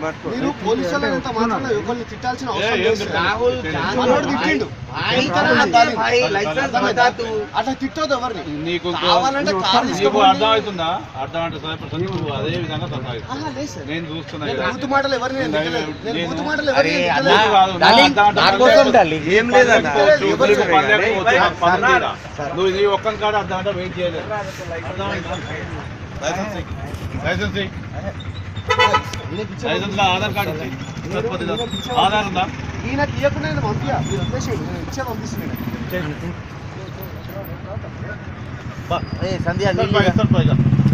మీరు పోలీసు వాళ్ళంతా మాత్రం ఎవరిని తిట్టాల్సిన ఏ, అవసరం ఏం లేదు సార్. राहुल మనోడు తిట్టిండు भाई लाइसेंस बता तू అట్లా తిట్టొద్దు ఎవరిని నీకు ఇంకో- కావాలంటే కారు నీకు తీసుకోపోండి. అర్థమవుతుందా అర్థం అంటే సరే ప్రసాద్ నువ్వు అదే విధంగా తొందరగా ఆహా, లేదు సార్. నేను చూస్తున్నా నేను కదా. బూతు మాటలు ఎవరిని నేను తిట్టలేదు. నేను నేను- బూతు మాటలు అరే ఎవరిని అన్నా, తిట్టలేదు. కాదు, నా డార్లింగ్, అర్థం నా అంటే కోసం నీకు డార్లింగ్, ఏం పని లేదన్నా. లేకపోవచ్చు, ఎవరు నీకు పని లేరు. లేకపోవచ్చు, నాకు పని తీరా. నువ్వు నీ ఒక్కని కాడ అర్థం అంటే వెయిట్ చేయలేదు అర్థమైందా? లైసెన్స్ ఇయ్యి. లైసెన్స్ ఇయ్యి. ఈయనకి ఇచ్చే లైసెన్స్ లా ఆధార్ కార్డు ఇచ్చి సరిపోతుందా? ఆధార్ ఉందా ఈయనకి ఇవ్వకుండా నేను పంపియా మీరు వదిలేసేయండి. నేను ఇచ్చే పంపిస్తున్నాను బా. ए संध्या ఇస్తారు नीली పై, ఇస్తారు పై, ఇక.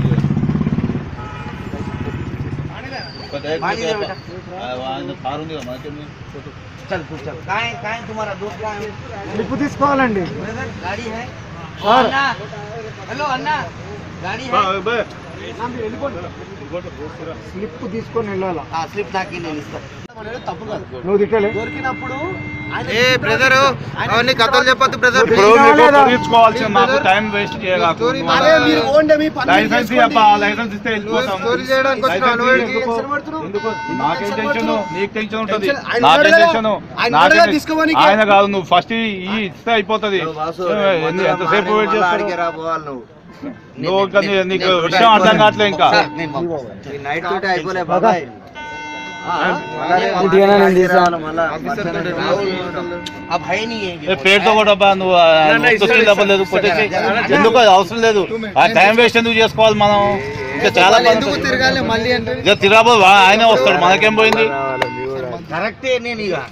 मान लीजिए बेटा। ఆ, ఆయన కారు ఉంది కదా మనకేమి चल तू चल कहाँ है कहाँ है तुम्हारा दोस्त कहाँ है స్లిప్ తీసుకోవాలండి ब्रदर गाड़ी है ओ, और- अन्ना हेलो अन्ना गाड़ी బా, है బే. స్లిప్ తీసుకొని వెళ్ళాలా हाँ स्लिप ना की नहीं इसका తప్పు కాదు నువ్వు తిట్టలే దొరికినప్పుడు ఆయన ఏ బ్రదర్ అవన్నీ కథలు చెప్పొద్దు బ్రదర్ ఇప్పుడు నీకు కుదిర్చుకోవాల్సిన మాకు టైం వేస్ట్ చేయగాకు అరే మీరు ఓన్లే మీ పని మీరు లైసెన్స్ చేసుకోండి. అబ్బా లైసెన్స్ ఇస్తే వెళ్ళిపోతాం స్టోరీ చేయడానికి వచ్చిన లైసెన్స్ అనుభవం ఎందుకు? టెన్షన్ పడుతున్నావు? ఎందుకు ఎందుకు నాకేం టెన్షన్ టెన్షన్ పడుతున్నావు? నీకు టెన్షన్ ఉంటుంది టెన్షన్- ఆయన నాకేం ఉన్నాడు కదా? టెన్షన్ ఆయన నాకేం ఉన్నాడు కదా టెన్షన్. తీసుకోమనీకి? ఆయన కాదు నువ్వు ఫస్ట్ ఈ ఇస్తే అయిపోతుంది ఎన్ని- ఎంతసేపు వెయిట్ చేస్తావు నువ్వు ఇంకా నీ- నీకు విషయం అర్థం కావట్లే ఇంకా నైట్ తోటే అయిపోలే బాబాయ్ ఇటుకైనా నేను తీసాను अब है नहीं है ఏ, పేరుతో కూడా అబ్బా నువ్వు ఆ, వస్తుంది డబ్బులు లేదు కొట్టేసి ఎందుకు అది అవసరం లేదు ఆ టైం వేస్ట్ ఎందుకు చేసుకోవాలి మనం ఇంకా చాలా పని ఎందుకు ఉంటుంది. తిరగాలి మళ్ళీ అంటే ఇక తిరగబోదు వా- ఆయనే వస్తాడు మనకేం పోయింది కరెక్టే నేను ఇక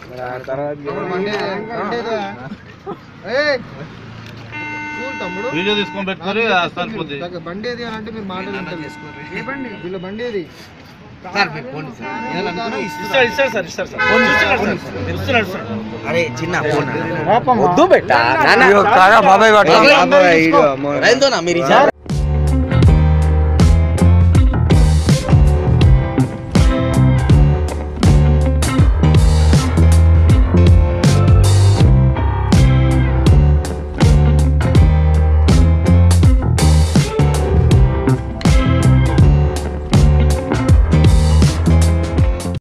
వీడియో తీసుకొని పెట్టుకొని ఆ, సరిపోద్ది బండి ఏది అని అంటే మీరు మాటలు వింటారు. ఏ బండి వీళ్ళ బండి ఏది సార్ మీరు పోండి సార్ ఇవ్వాలనుకున్నా ఇస్తున్నా. అరే చిన్న ఫోన్ వద్దు పెట్టా రైందోనా మీరు ఇచ్చారు